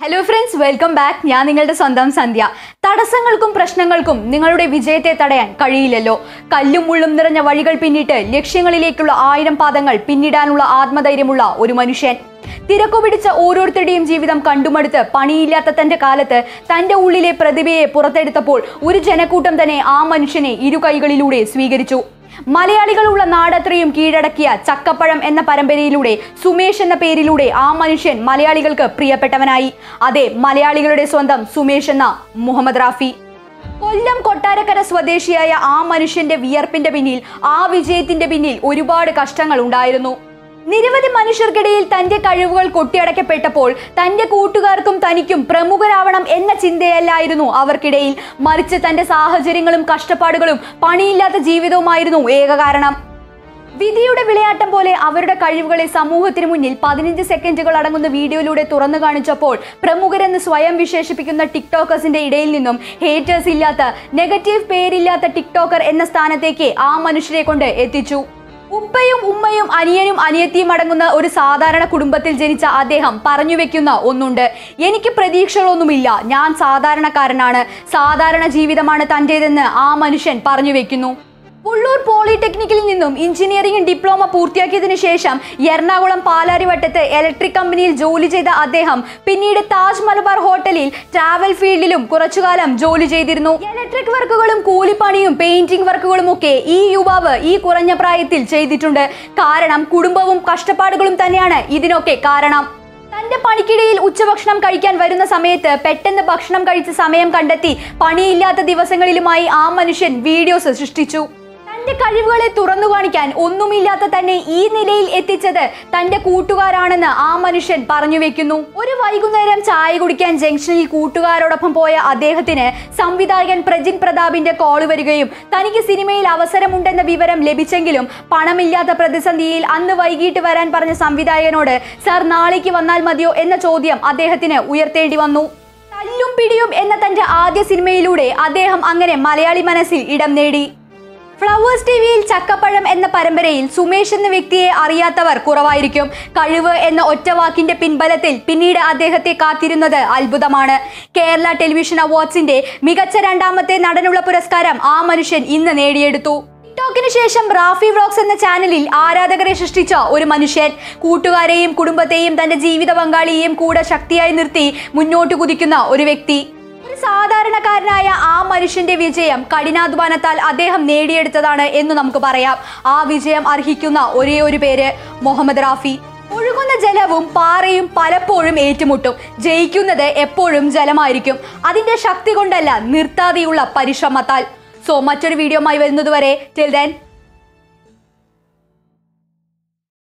hello friends welcome back ഞാൻ നിങ്ങളുടെ സ്വന്തം സന്ധ്യ തടസ്സങ്ങൾക്കും പ്രശ്നങ്ങൾക്കും നിങ്ങളുടെ വിജയത്തെ തടയാൻ കഴിയില്ലല്ലോ കല്ലും മുള്ളും നിറഞ്ഞ വഴികൾ പിന്നിട്ട് ലക്ഷ്യങ്ങളിലേക്കുള്ള ആയിരം പാദങ്ങൾ പിന്നിടാനുള്ള ആത്മധൈര്യമുള്ള ഒരു മനുഷ്യൻ തിരക്കു പിടിച്ച ഓരോരുത്തരുടെയും ജീവിതം കണ്ടുമടുത്ത് പണിയില്ലാത്ത തന്റെ കാലത്ത് തന്റെ ഉള്ളിലെ പ്രതിഭയെ പുറത്തെടുത്തപ്പോൾ ഒരു ജനക്കൂട്ടം തന്നെ ആ മനുഷ്യനെ ഇരു കൈകളിലൂടെ സ്വീകരിച്ചു മലയാളികളുള്ള നാടത്രയും കീഴടക്കിയ ചക്കപ്പഴം എന്ന പരമ്പരയിലൂടെ സുമേഷ് എന്ന പേരിലൂടെ ആ മനുഷ്യൻ മലയാളികൾക്ക് പ്രിയപ്പെട്ടവനായി അതെ മലയാളികളുടെ സ്വന്തം സുമേഷ് എന്ന മുഹമ്മദ് റാഫി കൊല്ലം കൊട്ടാരക്കര സ്വദേശിയായ ആ മനുഷ്യന്റെ വിയർപ്പിന്റെ പിന്നിൽ ആ വിജയത്തിന്റെ പിന്നിൽ ഒരുപാട് കഷ്ടങ്ങൾ ഉണ്ടായിരുന്നു നിരവധി മനുഷ്യർക്കിടയിൽ തന്റെ കഴിവുകൾ കൊട്ടിയടക്കപ്പെട്ടപ്പോൾ തന്റെ കൂട്ടുകാർക്കും തനിക്കും പ്രമുഖരാവണം എന്ന ചിന്തയല്ലായിരുന്നു അവർക്കിടയിൽ മറിച്ച് തന്റെ സാഹചര്യങ്ങളും കഷ്ടപ്പാടുകളും പണിയില്ലാത്ത ജീവിതവുമായിരുന്നു ഏക കാരണം വിധിയുടെ വിളയാട്ടം പോലെ അവരുടെ കഴിവുകളെ സമൂഹത്തിന് മുന്നിൽ പതിനഞ്ച് സെക്കൻഡുകൾ അടങ്ങുന്ന വീഡിയോയിലൂടെ തുറന്നു കാണിച്ചപ്പോൾ പ്രമുഖരെന്ന് സ്വയം വിശേഷിപ്പിക്കുന്ന ടിക്ടോക്കേഴ്സിന്റെ ഇടയിൽ നിന്നും ഹേറ്റേഴ്സ് ഇല്ലാത്ത നെഗറ്റീവ് പേരില്ലാത്ത ടിക്ടോക്കർ എന്ന സ്ഥാനത്തേക്ക് ആ മനുഷ്യരെ കൊണ്ട് എത്തിച്ചു ഉപ്പയും ഉമ്മയും അനിയനും അനിയത്തിയും അടങ്ങുന്ന ഒരു സാധാരണ കുടുംബത്തിൽ ജനിച്ച അദ്ദേഹം പറഞ്ഞു വെക്കുന്ന ഒന്നുണ്ട് എനിക്ക് പ്രതീക്ഷകളൊന്നുമില്ല ഞാൻ സാധാരണക്കാരനാണ് സാധാരണ ജീവിതമാണ് തൻ്റേതെന്ന് ആ മനുഷ്യൻ പറഞ്ഞു വെക്കുന്നു ഉള്ളൂർ പോളിടെക്നിക്കിൽ നിന്നും എഞ്ചിനീയറിംഗ് ഡിപ്ലോമ പൂർത്തിയാക്കിയതിനു ശേഷം എറണാകുളം പാലാരിവട്ടത്ത് ഇലക്ട്രിക് കമ്പനിയിൽ ജോലി ചെയ്ത അദ്ദേഹം പിന്നീട് താജ് മലബാർ ഹോട്ടലിൽ ട്രാവൽ ഫീൽഡിലും കുറച്ചുകാലം ജോലി ചെയ്തിരുന്നു ഇലക്ട്രിക് വർക്കുകളും കൂലിപ്പണിയും പെയിന്റിംഗ് വർക്കുകളും ഒക്കെ ഈ യുവാവ് ഈ കുറഞ്ഞ പ്രായത്തിൽ ചെയ്തിട്ടുണ്ട് കാരണം കുടുംബവും കഷ്ടപ്പാടുകളും തന്നെയാണ് ഇതിനൊക്കെ കാരണം തന്റെ പണിക്കിടയിൽ ഉച്ചഭക്ഷണം കഴിക്കാൻ വരുന്ന സമയത്ത് പെട്ടെന്ന് ഭക്ഷണം കഴിച്ച സമയം കണ്ടെത്തി പണിയില്ലാത്ത ദിവസങ്ങളിലുമായി ആ മനുഷ്യൻ വീഡിയോസ് സൃഷ്ടിച്ചു തന്റെ കഴിവുകളെ തുറന്നു കാണിക്കാൻ ഒന്നുമില്ലാത്ത തന്നെ ഈ നിലയിൽ എത്തിച്ചത് തന്റെ കൂട്ടുകാരാണെന്ന് ആ മനുഷ്യൻ പറഞ്ഞു വെക്കുന്നു ഒരു വൈകുന്നേരം ചായ കുടിക്കാൻ ജംഗ്ഷനിൽ കൂട്ടുകാരോടൊപ്പം പോയ അദ്ദേഹത്തിന് സംവിധായകൻ പ്രജിൻ പ്രതാപിന്റെ കോൾ വരികയും തനിക്ക് സിനിമയിൽ അവസരമുണ്ടെന്ന വിവരം ലഭിച്ചെങ്കിലും പണമില്ലാത്ത പ്രതിസന്ധിയിൽ അന്ന് വൈകിട്ട് വരാൻ പറഞ്ഞ സംവിധായകനോട് സർ നാളേക്ക് വന്നാൽ മതിയോ എന്ന ചോദ്യം അദ്ദേഹത്തിന് ഉയർത്തേണ്ടി വന്നു തല്ലും പിടിയും എന്ന തന്റെ ആദ്യ സിനിമയിലൂടെ അദ്ദേഹം അങ്ങനെ മലയാളി മനസ്സിൽ ഇടം നേടി ഫ്ലവേഴ്സ് ടി വിയിൽ ചക്കപ്പഴം എന്ന പരമ്പരയിൽ സുമേഷ് എന്ന വ്യക്തിയെ അറിയാത്തവർ കുറവായിരിക്കും കഴിവ് എന്ന ഒറ്റ വാക്കിന്റെ പിൻബലത്തിൽ പിന്നീട് അദ്ദേഹത്തെ കാത്തിരുന്നത് അത്ഭുതമാണ് കേരള ടെലിവിഷൻ അവാർഡ്സിന്റെ മികച്ച രണ്ടാമത്തെ നടനുള്ള പുരസ്കാരം ആ മനുഷ്യൻ ഇന്ന് നേടിയെടുത്തു ടിക്ടോക്കിന് ശേഷം റാഫി വ്ളോഗ്സ് എന്ന ചാനലിൽ ആരാധകരെ സൃഷ്ടിച്ച ഒരു മനുഷ്യൻ കൂട്ടുകാരെയും കുടുംബത്തെയും തന്റെ ജീവിത പങ്കാളിയെയും കൂടെ ശക്തിയായി നിർത്തി മുന്നോട്ട് കുതിക്കുന്ന ഒരു വ്യക്തി ഒരു സാധാരണക്കാരനായ ആ മനുഷ്യന്റെ വിജയം കഠിനാധ്വാനത്താൽ അദ്ദേഹം നേടിയെടുത്തതാണ് എന്ന് നമുക്ക് പറയാം ആ വിജയം അർഹിക്കുന്ന ഒരേ ഒരു പേര് മുഹമ്മദ് റാഫി ഒഴുകുന്ന ജലവും പാറയും പലപ്പോഴും ഏറ്റുമുട്ടും ജയിക്കുന്നത് എപ്പോഴും ജലമായിരിക്കും അതിന്റെ ശക്തി കൊണ്ടല്ല നിർത്താതെയുള്ള പരിശ്രമത്താൽ സോ മറ്റൊരു വീഡിയോമായി വരുന്നതുവരെ ടിൽ ദെൻ